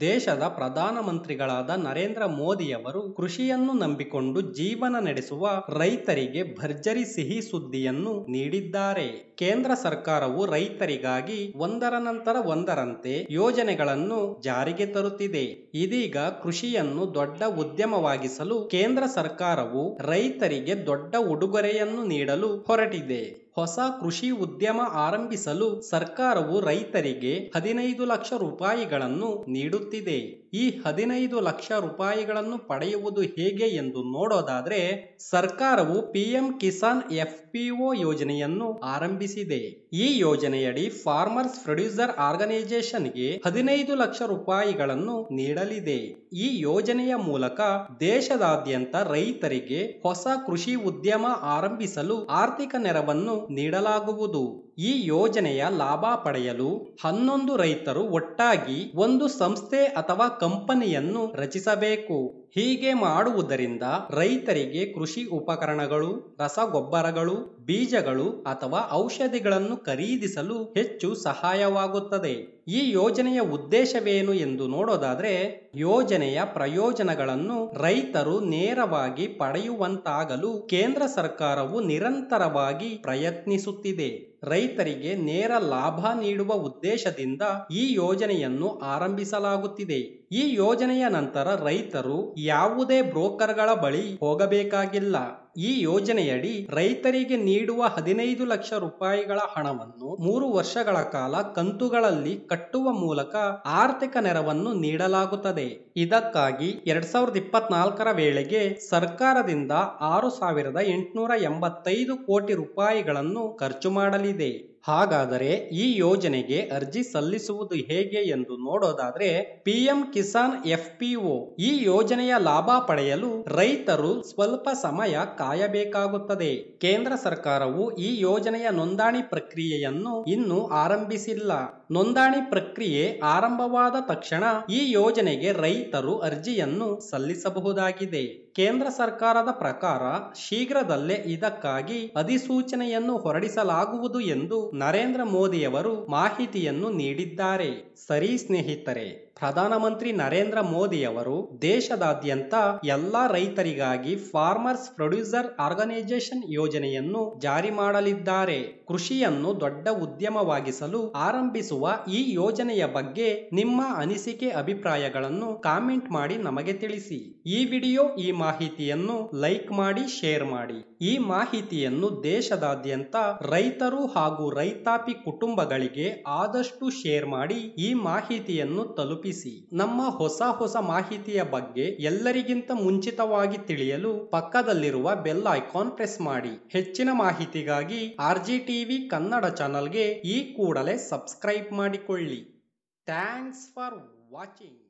ದೇಶದ ಪ್ರಧಾನಮಂತ್ರಿಗಳಾದ ನರೇಂದ್ರ ಮೋದಿಯವರು ಕೃಷಿಯನ್ನು ನಂಬಿಕೊಂಡು ಜೀವನ ನಡೆಸುವ ರೈತರಿಗೆ ಭರ್ಜರಿ ಸಿಹಿ ಸುದ್ದಿಯನ್ನು ನೀಡಿದ್ದಾರೆ ಕೇಂದ್ರ ಸರ್ಕಾರವು ರೈತರಿಗಾಗಿ ಒಂದರ ನಂತರ ಒಂದರಂತೆ ಯೋಜನೆಗಳನ್ನು ಜಾರಿಗೆ ತರುತ್ತಿದೆ ಇದೀಗ ಕೃಷಿಯನ್ನು ದೊಡ್ಡ ಉದ್ಯಮವಾಗಿಸಲು ಕೇಂದ್ರ ಸರ್ಕಾರವು ರೈತರಿಗೆ ದೊಡ್ಡ ಉಡುಗೊರೆಯನ್ನು ನೀಡಲು ಹೊರಟಿದೆ ಹೊಸ ಕೃಷಿ ಉದ್ಯಮ ಆರಂಭಿಸಲು ಸರ್ಕಾರವು ರೈತರಿಗೆ ಹದಿನೈದು ಲಕ್ಷ ರೂಪಾಯಿಗಳನ್ನು ನೀಡುತ್ತಿದೆ ಈ ಹದಿನೈದು ಲಕ್ಷ ರೂಪಾಯಿಗಳನ್ನು ಪಡೆಯುವುದು ಹೇಗೆ ಎಂದು ನೋಡೋದಾದ್ರೆ ಸರ್ಕಾರವು ಪಿಎಂ ಕಿಸಾನ್ ಎಫ್ಪಿಒ ಯೋಜನೆಯನ್ನು ಆರಂಭಿಸಿದೆ ಈ ಯೋಜನೆಯಡಿ ಫಾರ್ಮರ್ಸ್ ಪ್ರೊಡ್ಯೂಸರ್ ಆರ್ಗನೈಸೇಷನ್ಗೆ ಹದಿನೈದು ಲಕ್ಷ ರೂಪಾಯಿಗಳನ್ನು ನೀಡಲಿದೆ ಈ ಯೋಜನೆಯ ಮೂಲಕ ದೇಶದಾದ್ಯಂತ ರೈತರಿಗೆ ಹೊಸ ಕೃಷಿ ಉದ್ಯಮ ಆರಂಭಿಸಲು ಆರ್ಥಿಕ ನೆರವನ್ನು ನೀಡಲಾಗುವುದು ಈ ಯೋಜನೆಯ ಲಾಭ ಪಡೆಯಲು ಹನ್ನೊಂದು ರೈತರು ಒಟ್ಟಾಗಿ ಒಂದು ಸಂಸ್ಥೆ ಅಥವಾ ಕಂಪನಿಯನ್ನು ರಚಿಸಬೇಕು ಹೀಗೆ ಮಾಡುವುದರಿಂದ ರೈತರಿಗೆ ಕೃಷಿ ಉಪಕರಣಗಳು ರಸಗೊಬ್ಬರಗಳು ಬೀಜಗಳು ಅಥವಾ ಔಷಧಿಗಳನ್ನು ಖರೀದಿಸಲು ಹೆಚ್ಚು ಸಹಾಯವಾಗುತ್ತದೆ ಈ ಯೋಜನೆಯ ಉದ್ದೇಶವೇನು ಎಂದು ನೋಡೋದಾದ್ರೆ ಯೋಜನೆಯ ಪ್ರಯೋಜನಗಳನ್ನು ರೈತರು ನೇರವಾಗಿ ಪಡೆಯುವಂತಾಗಲು ಕೇಂದ್ರ ಸರ್ಕಾರವು ನಿರಂತರವಾಗಿ ಪ್ರಯತ್ನಿಸುತ್ತಿದೆ ರೈತರಿಗೆ ನೇರ ಲಾಭ ನೀಡುವ ಉದ್ದೇಶದಿಂದ ಈ ಯೋಜನೆಯನ್ನು ಆರಂಭಿಸಲಾಗುತ್ತಿದೆ ಈ ಯೋಜನೆಯ ನಂತರ ರೈತರು ಯಾವುದೇ ಬ್ರೋಕರ್ಗಳ ಬಳಿ ಹೋಗಬೇಕಾಗಿಲ್ಲ ಈ ಯೋಜನೆಯಡಿ ರೈತರಿಗೆ ನೀಡುವ ಹದಿನೈದು ಲಕ್ಷ ರೂಪಾಯಿಗಳ ಹಣವನ್ನು ಮೂರು ವರ್ಷಗಳ ಕಾಲ ಕಂತುಗಳಲ್ಲಿ ಕಟ್ಟುವ ಮೂಲಕ ಆರ್ಥಿಕ ನೆರವನ್ನು ನೀಡಲಾಗುತ್ತದೆ ಇದಕ್ಕಾಗಿ ಎರಡ್ ಸಾವಿರದ ಇಪ್ಪತ್ನಾಲ್ಕರ ವೇಳೆಗೆ ಸರ್ಕಾರದಿಂದ ಆರು ಸಾವಿರದ ಎಂಟುನೂರ ಎಂಬತ್ತೈದು ಕೋಟಿ ರೂಪಾಯಿಗಳನ್ನು ಖರ್ಚು ಮಾಡಲಿದೆ ಹಾಗಾದರೆ ಈ ಯೋಜನೆಗೆ ಅರ್ಜಿ ಸಲ್ಲಿಸುವುದು ಹೇಗೆ ಎಂದು ನೋಡೋದಾದ್ರೆ ಪಿಎಂ ಕಿಸಾನ್ ಎಫ್ಪಿಒ ಈ ಯೋಜನೆಯ ಲಾಭ ಪಡೆಯಲು ರೈತರು ಸ್ವಲ್ಪ ಸಮಯ ಕಾಯಬೇಕಾಗುತ್ತದೆ ಕೇಂದ್ರ ಸರ್ಕಾರವು ಈ ಯೋಜನೆಯ ನೋಂದಣಿ ಪ್ರಕ್ರಿಯೆಯನ್ನು ಇನ್ನೂ ಆರಂಭಿಸಿಲ್ಲ ನೋಂದಣಿ ಪ್ರಕ್ರಿಯೆ ಆರಂಭವಾದ ತಕ್ಷಣ ಈ ಯೋಜನೆಗೆ ರೈತರು ಅರ್ಜಿಯನ್ನು ಸಲ್ಲಿಸಬಹುದಾಗಿದೆ ಕೇಂದ್ರ ಸರ್ಕಾರದ ಪ್ರಕಾರ ಶೀಘ್ರದಲ್ಲೇ ಇದಕ್ಕಾಗಿ ಅಧಿಸೂಚನೆಯನ್ನು ಹೊರಡಿಸಲಾಗುವುದು ಎಂದು ನರೇಂದ್ರ ಮೋದಿಯವರು ಮಾಹಿತಿಯನ್ನು ನೀಡಿದ್ದಾರೆ ಸರಿ ಸ್ನೇಹಿತರೆ ಪ್ರಧಾನಮಂತ್ರಿ ನರೇಂದ್ರ ಮೋದಿಯವರು ದೇಶದಾದ್ಯಂತ ಎಲ್ಲಾ ರೈತರಿಗಾಗಿ ಫಾರ್ಮರ್ಸ್ ಪ್ರೊಡ್ಯೂಸರ್ ಆರ್ಗನೈಸೇಷನ್ ಯೋಜನೆಯನ್ನು ಜಾರಿ ಮಾಡಲಿದ್ದಾರೆ ಕೃಷಿಯನ್ನು ದೊಡ್ಡ ಉದ್ಯಮವಾಗಿಸಲು ಆರಂಭಿಸುವ ಈ ಯೋಜನೆಯ ಬಗ್ಗೆ ನಿಮ್ಮ ಅನಿಸಿಕೆ ಅಭಿಪ್ರಾಯಗಳನ್ನು ಕಾಮೆಂಟ್ ಮಾಡಿ ನಮಗೆ ತಿಳಿಸಿ ಈ ವಿಡಿಯೋ ಈ ಮಾಹಿತಿಯನ್ನು ಲೈಕ್ ಮಾಡಿ ಶೇರ್ ಮಾಡಿ ಈ ಮಾಹಿತಿಯನ್ನು ದೇಶದಾದ್ಯಂತ ರೈತರು ಹಾಗೂ ರೈತಾಪಿ ಕುಟುಂಬಗಳಿಗೆ ಆದಷ್ಟು ಶೇರ್ ಮಾಡಿ ಈ ಮಾಹಿತಿಯನ್ನು ತಲುಪಿಸಿ ನಮ್ಮ ಹೊಸ ಹೊಸ ಮಾಹಿತಿಯ ಬಗ್ಗೆ ಎಲ್ಲರಿಗಿಂತ ಮುಂಚಿತವಾಗಿ ತಿಳಿಯಲು ಪಕ್ಕದಲ್ಲಿರುವ ಬೆಲ್ ಐಕಾನ್ ಪ್ರೆಸ್ ಮಾಡಿ ಹೆಚ್ಚಿನ ಮಾಹಿತಿಗಾಗಿ ಆರ್ ಜಿ ಟಿವಿ ಕನ್ನಡ ಚಾನಲ್ಗೆ ಈ ಕೂಡಲೇ ಸಬ್ಸ್ಕ್ರೈಬ್ ಮಾಡಿಕೊಳ್ಳಿ ಥ್ಯಾಂಕ್ಸ್ ಫಾರ್ ವಾಚಿಂಗ್